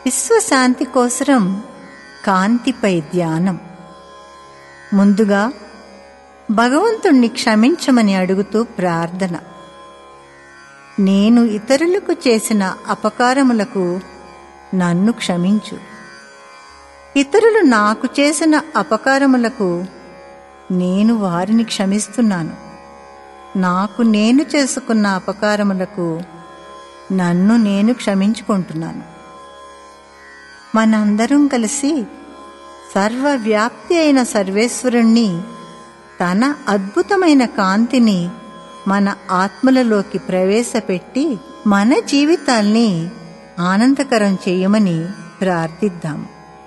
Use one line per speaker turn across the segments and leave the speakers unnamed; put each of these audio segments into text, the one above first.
విశ్వశాంతి కోసరం కాంతిపై ధ్యానం ముందుగా భగవంతుణ్ణి క్షమించమని అడుగుతూ ప్రార్థన నేను ఇతరులకు చేసిన అపకారములకు నన్ను క్షమించు ఇతరులు నాకు చేసిన అపకారములకు నేను వారిని క్షమిస్తున్నాను నాకు నేను చేసుకున్న అపకారములకు నన్ను నేను క్షమించుకుంటున్నాను మనందరం కలిసి సర్వవ్యాప్తి అయిన సర్వేశ్వరుణ్ణి తన అద్భుతమైన కాంతిని మన ఆత్మలలోకి ప్రవేశపెట్టి మన జీవితాల్ని ఆనందకరం చేయమని ప్రార్థిద్దాం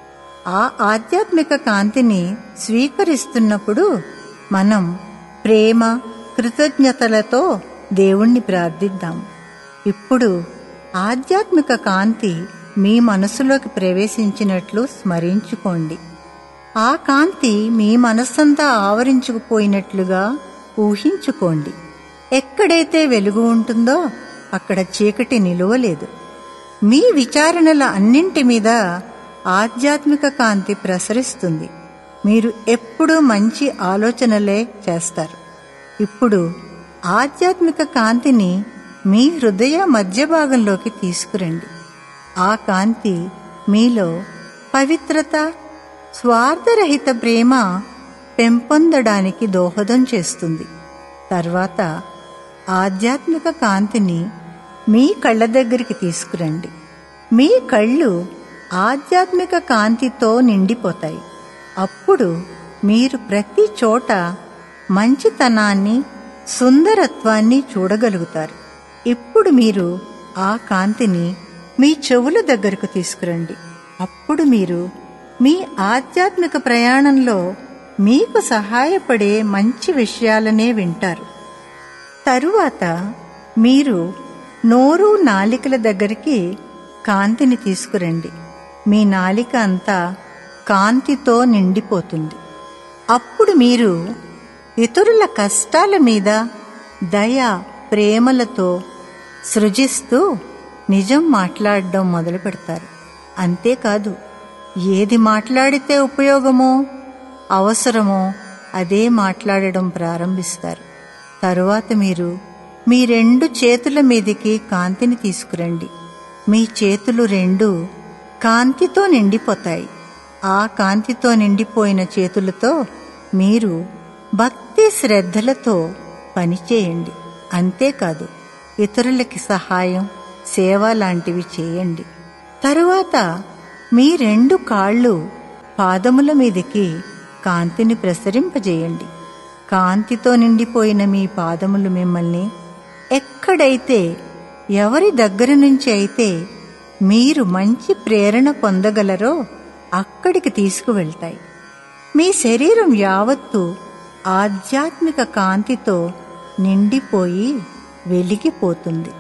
ఆ ఆధ్యాత్మిక కాంతిని స్వీకరిస్తున్నప్పుడు మనం ప్రేమ కృతజ్ఞతలతో దేవుణ్ణి ప్రార్థిద్దాం ఇప్పుడు ఆధ్యాత్మిక కాంతి మీ మనసులోకి ప్రవేశించినట్లు స్మరించుకోండి ఆ కాంతి మీ మనస్సంతా ఆవరించుకుపోయినట్లుగా ఊహించుకోండి ఎక్కడైతే వెలుగు ఉంటుందో అక్కడ చీకటి నిలువలేదు మీ విచారణల అన్నింటి మీద ఆధ్యాత్మిక కాంతి ప్రసరిస్తుంది మీరు ఎప్పుడూ మంచి ఆలోచనలే చేస్తారు ఇప్పుడు ఆధ్యాత్మిక కాంతిని మీ హృదయ మధ్య భాగంలోకి తీసుకురండి ఆ కాంతి మీలో పవిత్రత స్వార్థరహిత ప్రేమ పెంపొందడానికి దోహదం చేస్తుంది తర్వాత ఆధ్యాత్మిక కాంతిని మీ కళ్ళ దగ్గరికి తీసుకురండి మీ కళ్ళు ఆధ్యాత్మిక కాంతితో నిండిపోతాయి అప్పుడు మీరు ప్రతి చోట మంచితనాన్ని సుందరత్వాన్ని చూడగలుగుతారు ఇప్పుడు మీరు ఆ కాంతిని మీ చెవుల దగ్గరకు తీసుకురండి అప్పుడు మీరు మీ ఆధ్యాత్మిక ప్రయాణంలో మీకు సహాయపడే మంచి విషయాలనే వింటారు తరువాత మీరు నోరు నాలికల దగ్గరికి కాంతిని తీసుకురండి మీ నాలిక అంతా కాంతితో నిండిపోతుంది అప్పుడు మీరు ఇతరుల కష్టాల మీద దయ ప్రేమలతో సృజిస్తూ నిజం మాట్లాడడం మొదలు పెడతారు అంతేకాదు ఏది మాట్లాడితే ఉపయోగమో అవసరమో అదే మాట్లాడడం ప్రారంభిస్తారు తరువాత మీరు మీ రెండు చేతుల మీదికి కాంతిని తీసుకురండి మీ చేతులు రెండు కాంతితో నిండిపోతాయి ఆ కాంతితో నిండిపోయిన చేతులతో మీరు భక్తి శ్రద్ధలతో పనిచేయండి అంతేకాదు ఇతరులకి సహాయం సేవ లాంటివి చేయండి తరువాత మీ రెండు కాళ్ళు పాదముల మీదకి కాంతిని ప్రసరింపజేయండి కాంతితో నిండిపోయిన మీ పాదములు మిమ్మల్ని ఎక్కడైతే ఎవరి దగ్గర నుంచి అయితే మీరు మంచి ప్రేరణ పొందగలరో అక్కడికి తీసుకువెళ్తాయి మీ శరీరం యావత్తు ఆధ్యాత్మిక కాంతితో నిండిపోయి వెలిగిపోతుంది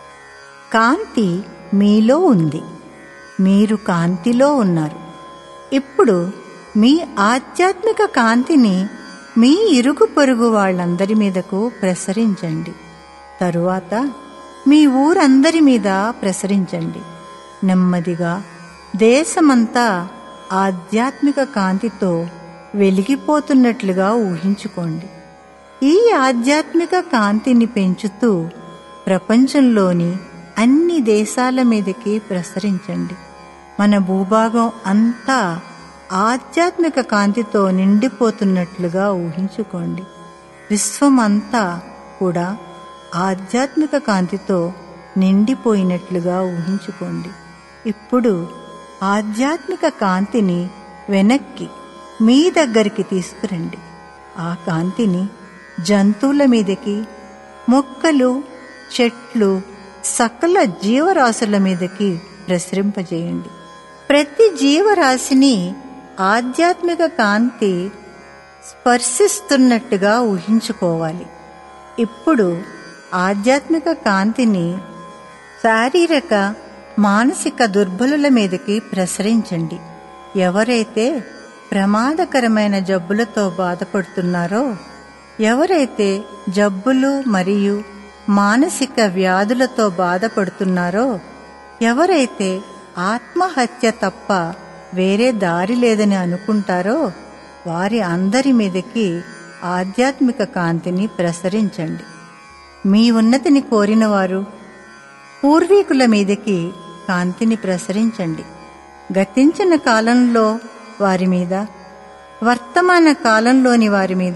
కాంతి మీలో ఉంది మీరు కాంతిలో ఉన్నారు ఇప్పుడు మీ ఆధ్యాత్మిక కాంతిని మీ ఇరుగు పొరుగు వాళ్ళందరి మీదకు ప్రసరించండి తరువాత మీ ఊరందరి మీద ప్రసరించండి నెమ్మదిగా దేశమంతా ఆధ్యాత్మిక కాంతితో వెలిగిపోతున్నట్లుగా ఊహించుకోండి ఈ ఆధ్యాత్మిక కాంతిని పెంచుతూ ప్రపంచంలోని అన్ని దేశాల మీదకి ప్రసరించండి మన భూభాగం అంతా ఆధ్యాత్మిక కాంతితో నిండిపోతున్నట్లుగా ఊహించుకోండి విశ్వమంతా కూడా ఆధ్యాత్మిక కాంతితో నిండిపోయినట్లుగా ఊహించుకోండి ఇప్పుడు ఆధ్యాత్మిక కాంతిని వెనక్కి మీ దగ్గరికి తీసుకురండి ఆ కాంతిని జంతువుల మీదకి మొక్కలు చెట్లు సకల జీవరాశుల మీదకి ప్రసరింపజేయండి ప్రతి జీవరాశిని ఆధ్యాత్మిక కాంతి స్పర్శిస్తున్నట్టుగా ఊహించుకోవాలి ఇప్పుడు ఆధ్యాత్మిక కాంతిని శారీరక మానసిక దుర్బలుల మీదకి ప్రసరించండి ఎవరైతే ప్రమాదకరమైన జబ్బులతో బాధపడుతున్నారో ఎవరైతే జబ్బులు మరియు మానసిక వ్యాధులతో బాధపడుతున్నారో ఎవరైతే ఆత్మహత్య తప్ప వేరే దారి లేదని అనుకుంటారో వారి అందరి మీదకి ఆధ్యాత్మిక కాంతిని ప్రసరించండి మీ ఉన్నతిని కోరినవారు పూర్వీకుల మీదకి కాంతిని ప్రసరించండి గతించిన కాలంలో వారి మీద వర్తమాన కాలంలోని వారి మీద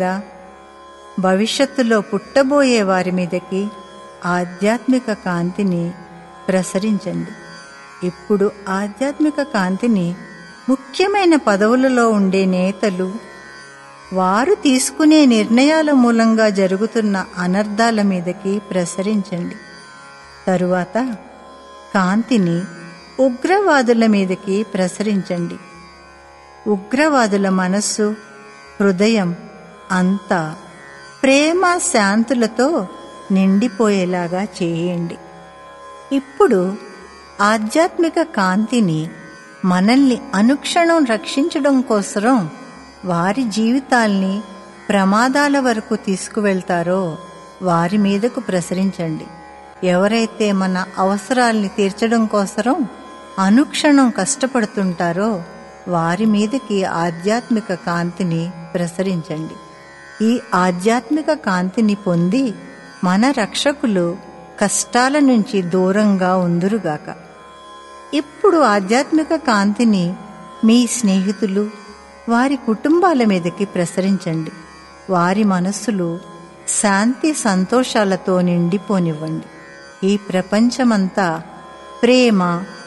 భవిష్యత్తులో పుట్టబోయే వారి మీదకి ఆధ్యాత్మిక కాంతిని ప్రసరించండి ఇప్పుడు ఆధ్యాత్మిక కాంతిని ముఖ్యమైన పదవులలో ఉండే నేతలు వారు తీసుకునే నిర్ణయాల మూలంగా జరుగుతున్న అనర్థాల మీదకి ప్రసరించండి తరువాత కాంతిని ఉగ్రవాదుల మీదకి ప్రసరించండి ఉగ్రవాదుల మనస్సు హృదయం అంతా ప్రేమ శాంతులతో నిండిపోయేలాగా చేయండి ఇప్పుడు ఆధ్యాత్మిక కాంతిని మనల్ని అనుక్షణం రక్షించడం కోసరం వారి జీవితాల్ని ప్రమాదాల వరకు తీసుకువెళ్తారో వారి మీదకు ప్రసరించండి ఎవరైతే మన అవసరాల్ని తీర్చడం కోసరం అనుక్షణం కష్టపడుతుంటారో వారి మీదకి ఆధ్యాత్మిక కాంతిని ప్రసరించండి ఈ ఆధ్యాత్మిక కాంతిని పొంది మన రక్షకులు కష్టాల నుంచి దూరంగా ఉందురుగాక ఇప్పుడు ఆధ్యాత్మిక కాంతిని మీ స్నేహితులు వారి కుటుంబాల మీదకి ప్రసరించండి వారి మనస్సులు శాంతి సంతోషాలతో నిండిపోనివ్వండి ఈ ప్రపంచమంతా ప్రేమ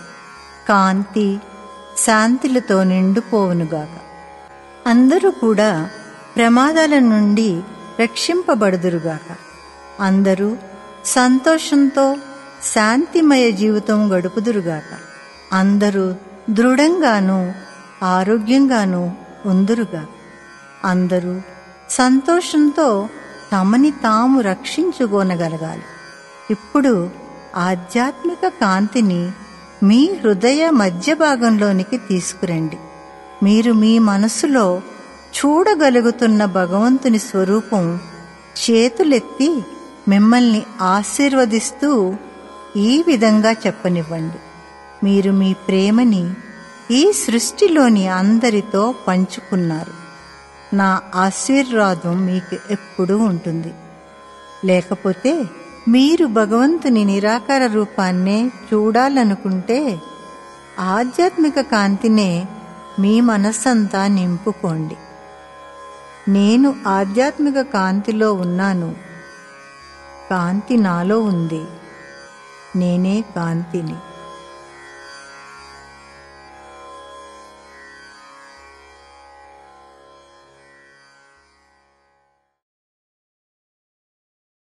కాంతి శాంతిలతో నిండిపోవునుగాక అందరూ కూడా ప్రమాదాల నుండి రక్షింపబడుదురుగాక అందరూ సంతోషంతో శాంతిమయ జీవితం గడుపుదురుగాక అందరూ దృఢంగాను ఆరోగ్యంగాను ఉందురుగా అందరూ సంతోషంతో తమని తాము రక్షించుకోనగలగాలి ఇప్పుడు ఆధ్యాత్మిక కాంతిని మీ హృదయ మధ్య భాగంలోనికి తీసుకురండి మీరు మీ మనసులో చూడగలుగుతున్న భగవంతుని స్వరూపం చేతులెత్తి మిమ్మల్ని ఆశీర్వదిస్తూ ఈ విధంగా చెప్పనివ్వండి మీరు మీ ప్రేమని ఈ సృష్టిలోని అందరితో పంచుకున్నారు నా ఆశీర్వాదం మీకు ఎప్పుడూ ఉంటుంది లేకపోతే మీరు భగవంతుని నిరాకార రూపాన్నే చూడాలనుకుంటే ఆధ్యాత్మిక కాంతినే మీ మనస్సంతా నింపుకోండి నేను ఆధ్యాత్మిక కాంతిలో ఉన్నాను కాంతి నాలో ఉంది నేనే కాంతిని